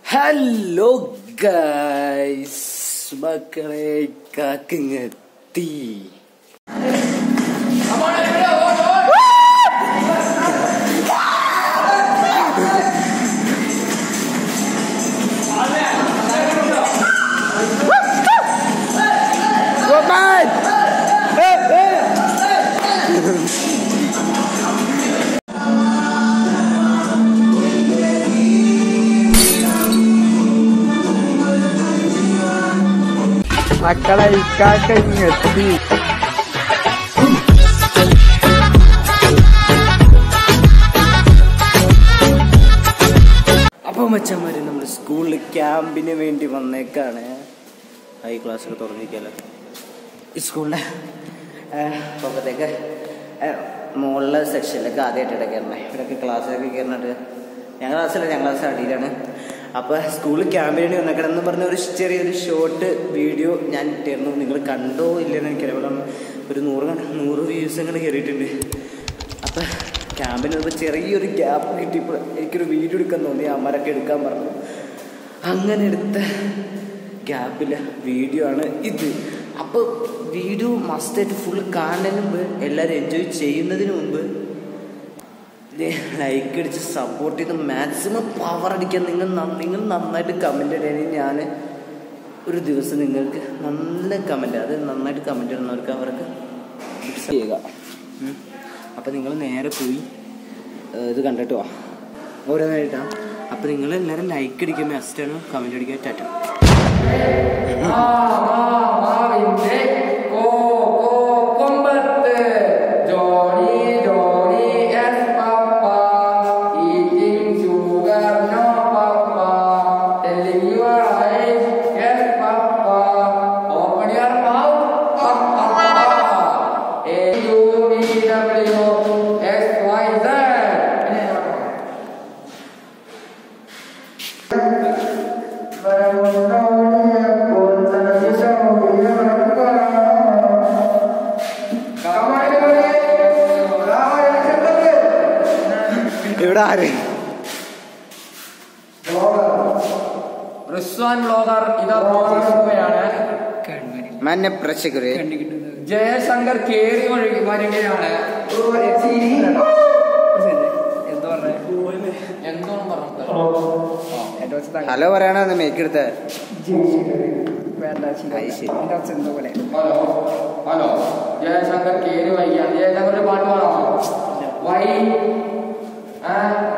Hello guys മക്കളെ കാക്കിങ്ങെത്തി മക്കളെ ഇക്കാക്ക ഇങ്ങെത്തി അപ്പോൾ മച്ചന്മാര് നമ്മൾ സ്കൂളിൽ ക്യാമ്പിന് വേണ്ടി വന്നേക്കാണ് ഹൈ ക്ലാസ്സൊക്കെ തുറന്നിരിക്കാലോ ഈ സ്കൂളിൻ്റെ പുറത്തേക്ക് മുകളിലെ സെക്ഷനിലൊക്കെ ആദ്യമായിട്ട് കയറണേ ഇവിടെയൊക്കെ ക്ലാസ്സിലൊക്കെ കയറുന്നുണ്ട് ഞങ്ങളുടെ ക്ലാസ്സില്ല ഞങ്ങളുടെ ക്ലാസ് അടിയിലാണ് അപ്പോൾ സ്കൂളിൽ ക്യാമ്പിന് വേണ്ടി വന്നേക്കണം പറഞ്ഞ ഒരു ചെറിയൊരു ഷോർട്ട് വീഡിയോ ഞാൻ ഇട്ടിരുന്നു നിങ്ങൾ കണ്ടോ ഇല്ലെന്ന് എനിക്കറിയാം ഒരു നൂറ് കണ- നൂറ് വ്യൂസ് അങ്ങനെ കയറിയിട്ടുണ്ട് അപ്പം ക്യാമ്പിന് വന്നപ്പോൾ ചെറിയൊരു ഗ്യാപ്പ് കിട്ടിയപ്പോൾ എനിക്കൊരു വീഡിയോ എടുക്കാൻ തോന്നി അമ്മരൊക്കെ എടുക്കാൻ പറഞ്ഞു അങ്ങനെ എടുത്ത ഗ്യാപ്പിലെ വീഡിയോ ആണ് ഇത് അപ്പോൾ വീഡിയോ മസ്റ്റായിട്ട് ഫുൾ കാണുന്നതിന് മുമ്പ് എല്ലാവരും എൻജോയ് ചെയ്യുന്നതിന് മുമ്പ് ലൈക്ക് അടിച്ച് സപ്പോർട്ട് ചെയ്ത് മാക്സിമം പവർ അടിക്കാൻ നിങ്ങൾ നന്ന- നിങ്ങൾ നന്നായിട്ട് കമൻ്റ് ഇടണമെങ്കിൽ ഞാൻ ഒരു ദിവസം നിങ്ങൾക്ക് നല്ല കമൻറ്റ് അത് നന്നായിട്ട് കമൻറ്റ് ഇടുന്നവർക്ക് അവർക്ക് gifts ചെയ്യുക ഉം. അപ്പം നിങ്ങൾ നേരെ പോയി ഏഹ്, ഇത് കണ്ടിട്ട് വാ ഓരോന്നായിട്ടാണ് അപ്പം നിങ്ങൾ എല്ലാവരും ലൈക്ക് അടിക്കുക മസ്റ്റാണ് കമൻറ്റ് അടിക്കുക ടാറ്റ മാവിന്റെ കോ കോ കൊമ്പത്ത് Johnny Johnny yes papa eating sugar no papa telling your eyes yes papa open your mouth papa A U V W X Y ഇവിടെ ആര് റിസ്വാൻ ബ്ലോഗർ ഇത് പ്രവർത്തിക്കുകയാണ് മന്നെ പ്രേക്ഷകരെ ജയശങ്കർ കേറി വഴി വരികയാണ് എന്തോന്നും പറഞ്ഞു ഹലോ പറയണ മേക്ക് എടുത്ത ഹലോ ഹലോ ജയശങ്കർ കേറി വൈകിയാണ് ജയശങ്കർ ഒരു പാട്ട് പാടാമോ വൈ ആ?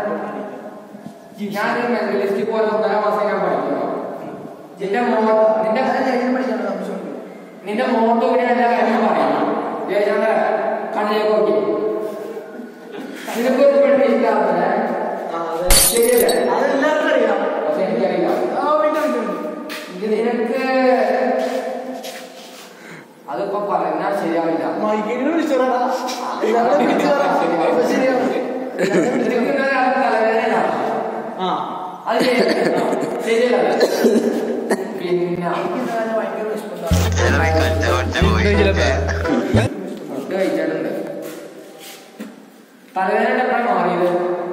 ഞാൻ ലിസ്റ്റിൽ പോലെ ഒന്നര മാസം ഞാൻ പഠിക്കുന്നു നിന്റെ മോ നിന്റെ നിന്റെ മോട്ടോ എല്ലാ കാര്യങ്ങളും പറയണം ജയശങ്കർ കണ്ണിലേക്ക് നോക്കി നിനക്കൊരു പെണ്ണ് ഇല്ലാതെ ശരിയല്ലേ പക്ഷെ എനിക്കറിയില്ല നിനക്ക് അതിപ്പോ പറഞ്ഞാൽ ശരിയാവില്ല നിനക്ക് ഒരാൾക്ക് തലവേദനയാണ്. അത് ശരിയല്ല. ശരിയല്ല പിന്നെ ഫുഡ് കഴിച്ചിട്ടുണ്ട് തലവേദന എപ്പോഴാണ് മാറിയത്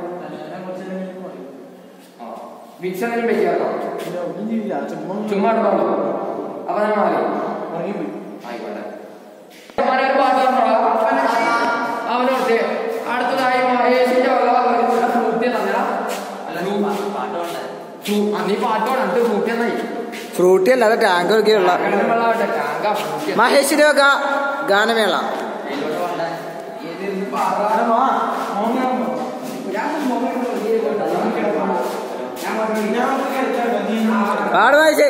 വിക്സ് എന്തെങ്കിലും വെക്കാറോ ചുമ്മാ ഉണ്ടോ അപ്പൊ ഞാൻ മാറി ആയിക്കോട്ടെ അവനൊരു പാട്ട് പറഞ്ഞോളാം. അവനോട് അടുത്തതായി മഹേഷിന്റെ വക ഒരു ഫ്രൂട്ടി തന്നടാ അല്ല നീ ഫ്രൂ- ആ, നീ പാട്ട് പാടാ എന്നിട്ട് ഫ്രൂട്ടി തന്നായി ഫ്രൂട്ടി അല്ലാതെ ടാങ്ക് ഒക്കെയുള്ള വെള്ളമാവട്ടെ ടാങ്ക ഫ്രൂട്ടി മഹേഷിന്റെ വക ഗാനമേള പാട് മഹേഷേ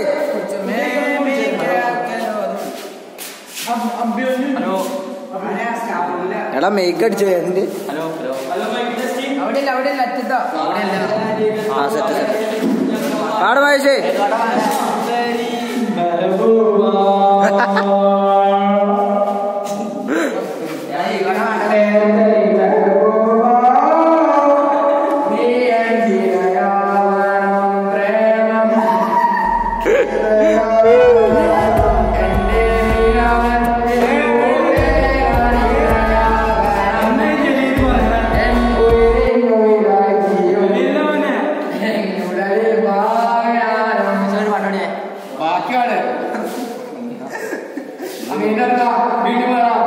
എടാ മേക്ക് അടിച്ചോ അതിന്റെ അവിടെ ഇല്ല അവിടെ ഇല്ല അറ്റത്തോ അവിടെ ഇല്ല ആ സെറ്റ് സെറ്റ് പാട് മഹേഷേ എന്നുടലിൽ വാഴ പിന്നെന്താ വീട്ടിൽ വേണം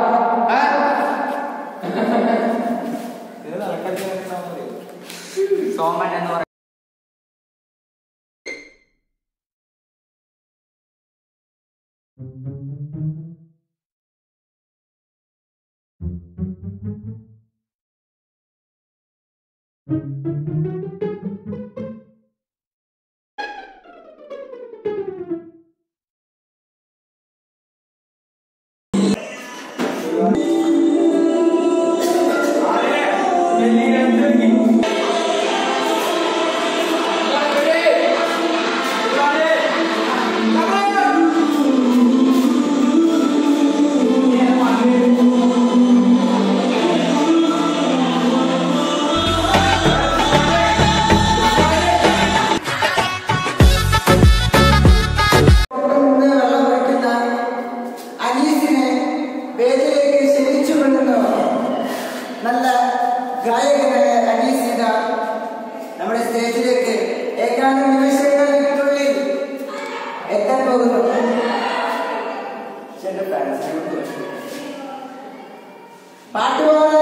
സോമൻ എന്ന് പറയുന്നത് നിന്ന് വെള്ളം ഒഴിക്കുന്ന അനീസിനെ വേദിയിലേക്ക് ക്ഷണിച്ചു കൊണ്ടുവന്നു നല്ല ഗായകനായ അനീസിത നമ്മുടെ സ്റ്റേജിലേക്ക് ഏതാനും നിമിഷങ്ങൾക്കുള്ളിൽ എത്താൻ പോകുന്നു പാട്ടുപാടാൻ